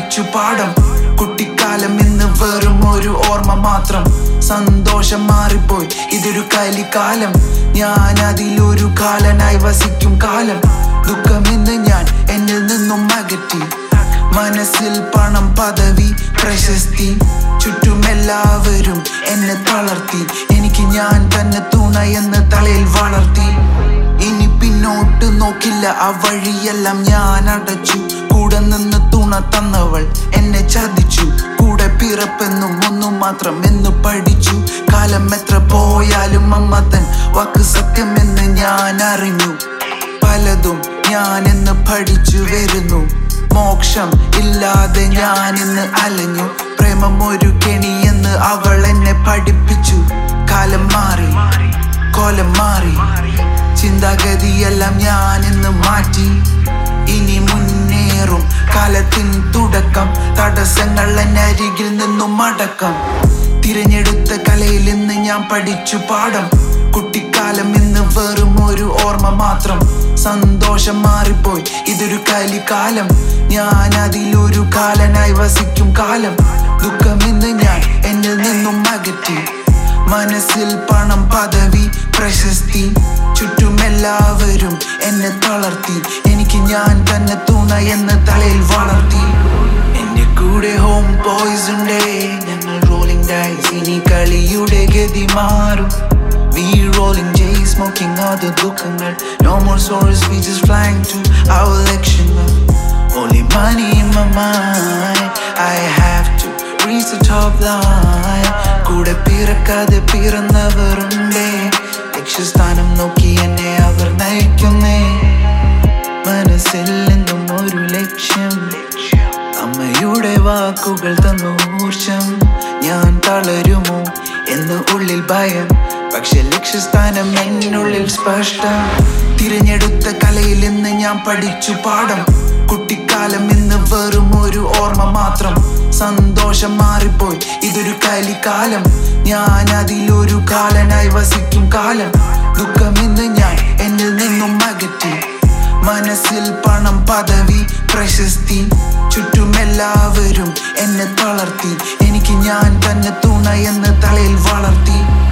പഠിച്ചു പാഠം കുട്ടിക്കാലം ഇന്ന് വെറും ഒരു ഓർമ്മ മാത്രം സന്തോഷം മാറിപ്പോയി ഇതൊരു കലിക്കാലം ഞാൻ അതിലൊരു കാലനായി വസിക്കും കാലം ദുഃഖം ഇന്ന് ഞാൻ എന്നിൽ നിന്നും അകറ്റി മനസ്സിൽ പണം പദവി പ്രശസ്തി ചുറ്റും എല്ലാവരും എന്നെ തളർത്തി എനിക്ക് ഞാൻ തന്നെ തുണ എന്ന് തലയിൽ വളർത്തി ഇനി പിന്നോട്ട് നോക്കില്ല ആ വഴിയെല്ലാം ഞാൻ അടച്ചു കൂടെ നിന്ന് തുണ തന്നവൾ എന്നെ ചതിച്ചു കൂടെ പിറപ്പെന്നും ഒന്നു മാത്രം എന്ന് പഠിച്ചു കാലം എത്ര പോയാലും അമ്മ തൻ വാക്ക് സത്യമെന്ന് ഞാൻ അറിഞ്ഞു പലതും ഞാൻ ഇന്ന് പഠിച്ചു വരുന്നു മോക്ഷം ഇല്ലാതെ ഞാൻ ഇന്ന് അലഞ്ഞു പ്രേമം ഒരു കെണിയെന്ന് അവൾ എന്നെ പഠിപ്പിച്ചു കാലം മാറി കോലം മാറി ചിന്താഗതിയെല്ലാം ഞാൻ ഇന്ന് മാറ്റി ഇനി മുന്നേറും കാലത്തിൻ തുടക്കം തടസ്സങ്ങൾ എന്നെ അരികിൽ നിന്നും അടക്കം തിരഞ്ഞെടുത്ത കലയിൽ ഇന്ന് ഞാൻ പഠിച്ചു പാഠം കുട്ടിക്കാലം ഇന്ന് വെറും ഒരു ഓർമ്മ മാത്രം സന്തോഷം മാറിപ്പോയി ഇതൊരു കലിക്കാലം ഞാൻ അതിലൊരു കാലനായി വസിക്കും കാലം ദുഃഖം ഇന്ന് ഞാൻ എന്നിൽ നിന്നും അകറ്റി മനസ്സിൽ പണം പദവി പ്രശസ്തി ചുറ്റും എല്ലാവരും എന്നെ തളർത്തി എനിക്ക് ഞാൻ തന്നെ തുണ എന്ന് തലയിൽ വളർത്തി എന്റെ കൂടെ ഹോം ബോയ്സ് ഉണ്ടേ ഞങ്ങൾ റോളിംഗ് ഡൈസ് ഇനി കളിയുടെ ഗതി മാറും We rolling J, smoking all the ദുഃഖങ്ങൾ No more sorrows, we just flying to our election Only money in my mind I have to reach the top line കൂടെ പിറക്കാതെ പിറന്നവരുണ്ടേ ലക്ഷ്യസ്ഥാനം നോക്കി എന്നെ അവർ നയിക്കുന്നേ മനസ്സിൽ നിന്നും ഒരു ലക്ഷ്യം അമ്മയുടെ വാക്കുകൾ തന്നു ഊർജം ഞാൻ തളരുമോ എന്ന് ഉള്ളിൽ ഭയം പക്ഷെ ലക്ഷ്യസ്ഥാനം എന്നുള്ളിൽ സ്പഷ്ടം തിരഞ്ഞെടുത്ത കലയിൽ ഇന്ന് ഞാൻ പഠിച്ചു പാഠം കുട്ടിക്കാലം ഇന്ന് വെറും ഒരു ഓർമ്മ മാത്രം സന്തോഷം മാറിപ്പോയി ഇതൊരു കലിക്കാലം ഞാൻ അതിലൊരു കാലനായി വസിക്കും കാലം ദുഃഖം ഇന്ന് ഞാൻ എന്നിൽ നിന്നും അകറ്റി മനസ്സിൽ പണം പദവി പ്രശസ്തി ചുറ്റും എല്ലാവരും എന്നെ തളർത്തി എനിക്ക് ഞാൻ തന്നെ തുണ എന്ന് തലയിൽ വളർത്തി